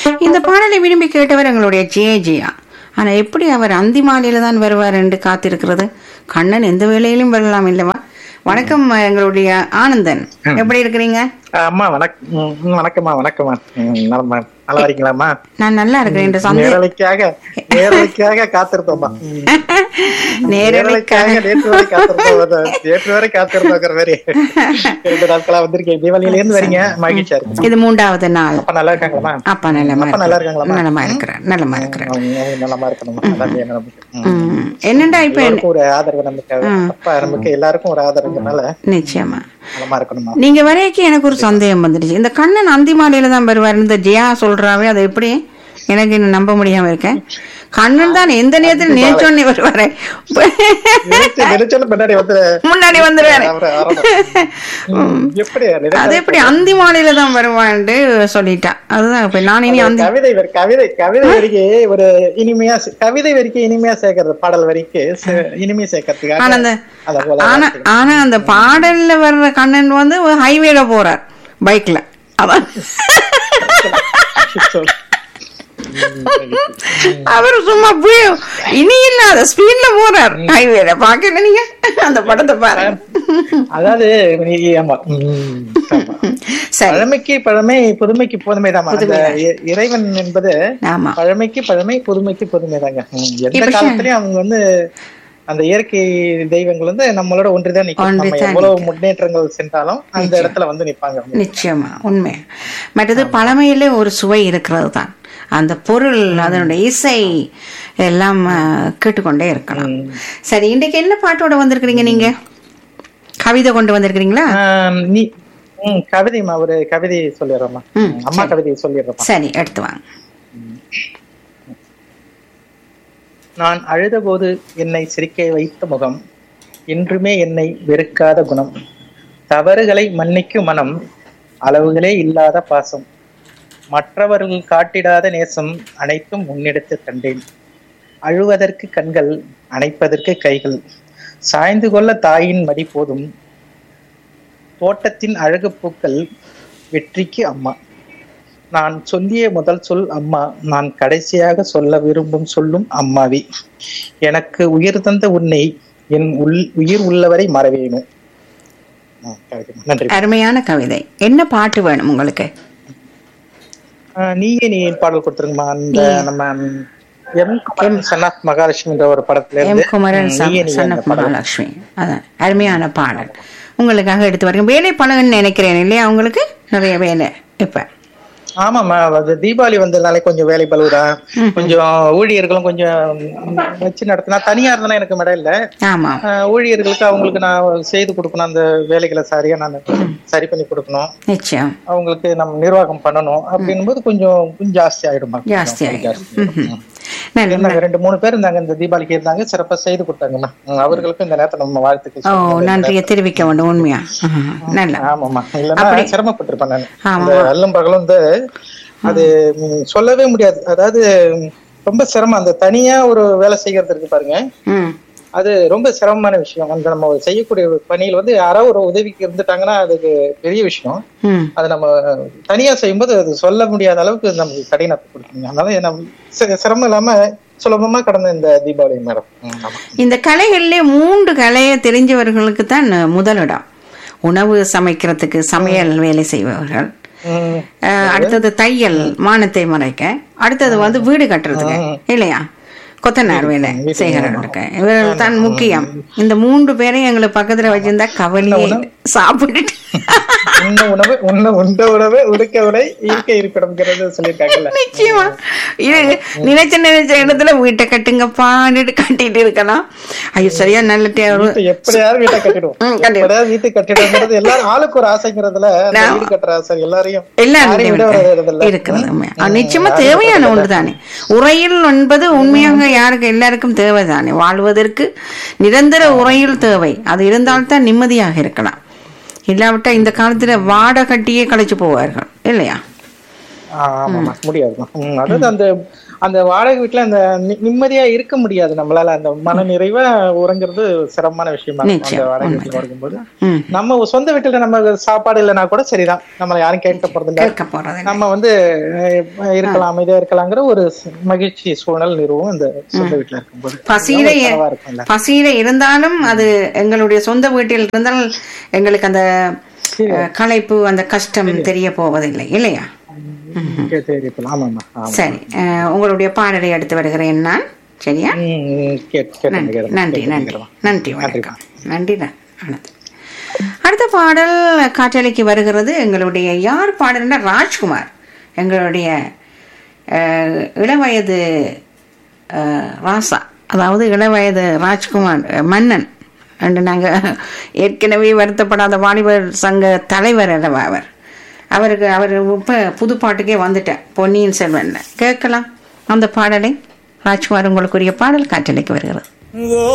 இந்த பாடலை விரும்பி கேட்டவர் எங்களுடைய ஜெய ஜெயா ஆனா எப்படி அவர் அந்தி மாலையில தான் வருவார் என்று காத்திருக்கிறது கண்ணன் எந்த வேலையிலும் வரலாம் இல்லவா வணக்கம் எங்களுடைய ஆனந்தன் எப்படி இருக்கிறீங்க அம்மா வணக்கம் வணக்கம்மா வணக்கம்மா ம், நலமா நல்லா இருக்கீங்களாம்மா நான் நல்லா இருக்கிறேன் என்று சந்தே நேரலைக்காக நேரலைக்காக காத்திருந்தோம்மா ம். நேரலைக்காக நேரலைக்காக நேற்று வரை காத்திருந்தோம் நேற்று வரை காத்திருந்தோங்கிற மாதிரி இரண்டு நாட்களா வந்திருக்கேன் தீபாவளியில இருந்து வரீங்க மகிழ்ச்சியா இருக்கு இது மூன்றாவது நாள் அப்பா நல்லா இருக்காங்களாம்மா அப்பா நல்லமா அப்பா நல்லா இருக்காங்களாம்மா? நல்லமா இருக்கிறார் நல்லமா இருக்கிறார் அவங்க அவங்க நலமா இருக்கணுமா அதான் வேணும் நமக்கு. ம். ம். என்னண்டா இப்ப என்ன- எல்லாருக்கும் ஒரு ஆதரவு நமக்கு அப்பா நமக்கு எல்லாருக்கும் ஒரு ஆதரவுனால நிச்சயமா நலமா இருக்கணுமா நீங்க வரைக்கும் எனக்கு ஒரு சந்தேகம் வந்துடுச்சு இந்த கண்ணன் அந்தி மாலையில தான் வருவார் இந்த ஜெயா சொல்றாவே அது எப்படி எனக்கு இன்னும் நம்ப முடியாம இருக்கேன் கண்ணன் தான் எந்த நேரத்தில் நேச்சோன்னே வருவாரு நினைச்ச- நினைச்சோன்னு பின்னாடி வந்து முன்னாடி வந்துருவாரு அவரை வரணும். ம். எப்படி நினைச்சா- அது எப்படி அந்தி மாலையில தான் வருவான்ட்டு சொல்லிட்டா அதுதான் இப்ப நான் இனி அந்தி கவிதை வரி கவிதை கவிதை வரிக்கு ஒரு இனிமையா சே- கவிதை வரிக்கு இனிமையா சேர்க்கறது பாடல் வரிக்கு சே- இனிமையா சேர்க்கறதுக்காக ஆனா அந்த அத போல ஆனா ஆனா அந்த பாடல்ல வர்ற கண்ணன் வந்து ஹைவேல போறார் பைக்ல அதான் சொல். அவர் சும்மா போய் இனி இல்லாத ஸ்பீட்ல போறார் ஹைவேல பாக்கல நீங்க அந்த படத்தை பாருங்க அதாவது நீ- ஆமா ம், ஆமா. சரி பழமைக்கு பழமை புதுமைக்கு புதுமை தான் அந்த இ- இறைவன் என்பது ஆமா பழமைக்கு பழமை புதுமைக்கு புதுமை தாங்க எந்த இப்ப காலத்திலயும் அவங்க வந்து அந்த இயற்கை தெய்வங்கள் வந்து நம்மளோட ஒன்றிதான் நிக்கும் நம்ம ஒன்றிதான் எவ்வளவு முன்னேற்றங்கள் சென்றாலும் அந்த இடத்துல வந்து நிப்பாங்க நிச்சயமா உண்மை மற்றது பழமையிலே ஒரு சுவை இருக்கிறது தான் அந்த பொருள் அதனுடைய இசை எல்லாம் அஹ், கேட்டுக்கொண்டே இருக்கலாம் சரி இன்றைக்கு என்ன பாட்டோட வந்திருக்கிறீங்க நீங்க கவிதை கொண்டு வந்திருக்கிறீங்களா ஆம், நீ ம், கவிதைம்மா ஒரு கவிதை சொல்லிடுறோம்மா ம், அம்மா கவிதை சொல்லிடுறோம்மா சரி எடுத்து வாங்க நான் அழுதபோது என்னை சிரிக்க வைத்த முகம் என்றுமே என்னை வெறுக்காத குணம் தவறுகளை மன்னிக்கும் மனம் அளவுகளே இல்லாத பாசம் மற்றவர்கள் காட்டிடாத நேசம் அனைத்தும் முன்னெடுத்து கண்டேன் அழுவதற்கு கண்கள் அணைப்பதற்கு கைகள் சாய்ந்து கொள்ள தாயின் மடி போதும் தோட்டத்தின் அழகு பூக்கள் வெற்றிக்கு அம்மா நான் சொல்லிய முதல் சொல் அம்மா நான் கடைசியாக சொல்ல விரும்பும் சொல்லும் அம்மாவி எனக்கு உயிர் தந்த உன்னை என் உள் உயிர் உள்ளவரை மறவேணும் ஆ, கவிதை. நன்றி அருமையான கவிதை என்ன பாட்டு வேணும் உங்களுக்கு ஆ, நீயே நீ பாடல் கொடுத்துருங்கம்மா அந்த நம்ம எம் குமரன் சன் ஆஃப் மகாலட்சுமின்ற ஒரு படத்துல எம் இருந்து குமரன் ம், சன் நீயே நீ சன் அந்த ஆஃப் பாடல் மகாலட்சுமி அதான் அருமையான பாடல் உங்களுக்காக எடுத்து வரேன் வேலை பழகுன்னு நினைக்கிறேன் இல்லையா உங்களுக்கு நிறைய வேலை இப்ப ஆமாம்மா அது தீபாவளி வந்ததுனால கொஞ்சம் வேலை பழுவுதான் கொஞ்சம் ஊழியர்களும் கொஞ்சம் வச்சு நடத்தினா தனியா இருந்தா எனக்கு மேடம் இல்ல ஆமா ஆஹ் ஊழியர்களுக்கு அவங்களுக்கு நான் செய்து கொடுக்கணும் அந்த வேலைகளை சரியா நான் சரி பண்ணி கொடுக்கணும் நிச்சயம் அவங்களுக்கு நம்ம நிர்வாகம் பண்ணணும் அப்படின்னும் போது கொஞ்சம் கொஞ்சம் ஜாஸ்தி ஆயிடுமா ஜாஸ்தி ஆயிடும் ம்ஹும். நல்ல இருந்தாங்க ரெண்டு மூணு பேர் இருந்தாங்க இந்த தீபாவளிக்கு இருந்தாங்க சிறப்பா செய்து கொடுத்தாங்கம்மா ம், அவர்களுக்கும் இந்த நேரத்தை நம்ம வாழ்த்துக்கள் ஓ சொல்லிக்கிறேன். நன்றியை தெரிவிக்க வேண்டும் உண்மையா ம்ஹும். நல்ல ஆமாம்மா இல்லைன்னா சிரமப்பட்டிருப்பேன் நான் ஆமா. இந்த அல்லும் பகலும் வந்து அது ம், சொல்லவே முடியாது அதாவது ம், ரொம்ப சிரமம் அந்த தனியா ஒரு வேலை செய்யறது இருக்கு பாருங்க ம் அது ரொம்ப சிரமமான விஷயம் அந்த நம்ம செய்யக்கூடிய ஒரு பணியில் வந்து யாராவது ஒரு உதவிக்கு இருந்துட்டாங்கன்னா அதுக்கு பெரிய விஷயம் ம் அது நம்ம தனியா செய்யும்போது அது சொல்ல முடியாத அளவுக்கு நமக்கு கடினத்தை கொடுக்குங்க அதனால நம்ம சி- சிரமம் இல்லாம சுலபமா கடந்த இந்த தீபாவளி மேடம் ம், ஆமா. இந்த கலைகளிலே மூன்று கலையை தெரிஞ்சவர்களுக்கு தான் முதலிடம் உணவு சமைக்கிறதுக்கு சமையல் வேலை செய்பவர்கள் ம், அஹ், அடுத்தது தையல் மானத்தை மறைக்க அடுத்தது வந்து வீடு கட்டுறதுக்கு இல்லையா கொத்தனார் வேலை செய்கிறவர்களுக்கு இவர்கள் தான் முக்கியம் இந்த மூன்று பேரையும் எங்களுக்கு பக்கத்துல வச்சிருந்தா கவலையே சாப்பிட்டுட்டு உண்ண உணவு உண்ண உண்ட உணவு உடுக்க உடை இருக்க இருப்பிடம்ங்கிறது சொல்லியிருக்காங்கல்ல நிச்சயமா இது நினைச்ச நினைச்ச இடத்துல வீட்டை கட்டுங்கப்பான்னு கட்டிட்டு இருக்கலாம் ஐயோ சரியா நல்ல டே- வீட்டை எப்படியாவது வீட்டை கட்டிடுவோம் ம், கண்டிப்பா. எப்படியாவது வீட்டை கட்டிடுங்கிறது எல்லாரும் ஆளுக்கு ஒரு ஆசைங்கிறதுல அந்த வீடு கட்டுற ஆசை எல்லாரையும் யாரையும் விட வர்றதில்ல. இருக்கிறது உண்மையா. அது நிச்சயமா தேவையான ஒன்று தானே உரையில் என்பது உண்மையாக யாருக்கு எல்லாருக்கும் தேவைதானே வாழ்வதற்கு நிரந்தர உரையில் தேவை அது இருந்தால்தான் நிம்மதியாக இருக்கலாம் இல்லாவிட்டா இந்த காலத்துல வாடை கட்டியே கழிச்சு போவார்கள் இல்லையா ஆமாமா முடியாது ம், அதாவது அந்த அந்த வாடகை வீட்டுல அந்த நி- நிம்மதியா இருக்க முடியாது நம்மளால அந்த மன நிறைவா உறங்குறது சிரமமான விஷயமா இருக்கும் அந்த நிச்சயம், வாடகை வீட்டுல வரும்போது ம் நம்ம சொந்த வீட்டுல நம்ம சாப்பாடு இல்லைன்னா கூட சரிதான் நம்மள யாரும் கேட்க போறது இல்ல கேட்க போறது இல்லை. நம்ம வந்து அஹ், இருக்கலாம் அமைதியா இருக்கலாங்கிற ஒரு ஸ்- மகிழ்ச்சி சூழல் நிறுவும் அந்த சொந்த வீட்டுல இருக்கும்போது பசியில ஒரு கனவா இருக்கும்ல பசியில இருந்தாலும் அது எங்களுடைய சொந்த வீட்டில் இருந்தால் எங்களுக்கு அந்த அஹ், களைப்பு அந்த கஷ்டம் தெரிய போவதில்லை இல்லையா சரி, சரி இப்ப ஆமாம்மா ஆமா சரி அஹ், உங்களுடைய பாடலை எடுத்து வருகிறேன் நான் சரியா ம், ம், கேட்டு- கேட்டு நன்றி நிக்கிறேன். நன்றி கேட்டு நன்றி நிக்கிறேன். நன்றி வணக்கம் நன்றி ந- வணக்கம் அடுத்த பாடல் காற்றலைக்கு வருகிறது எங்களுடைய யார் பாடல்னா ராஜ்குமார் எங்களுடைய அஹ், இளவயது அஹ், ராசா அதாவது இளவயது ராஜ்குமார் அஹ், மன்னன் என்று நாங்கள் ஏற்கனவே வருத்தப்படாத வாலிபர் சங்க தலைவர் அல்லவா அவர் அவருக்கு அவர் இப்போ புது பாட்டுக்கே வந்துட்டேன் பொன்னியின் செல்வன்ல கேட்கலாம் அந்த பாடலை ராஜ்குமார் உங்களுக்குரிய பாடல் காற்றலைக்கு வருகிறது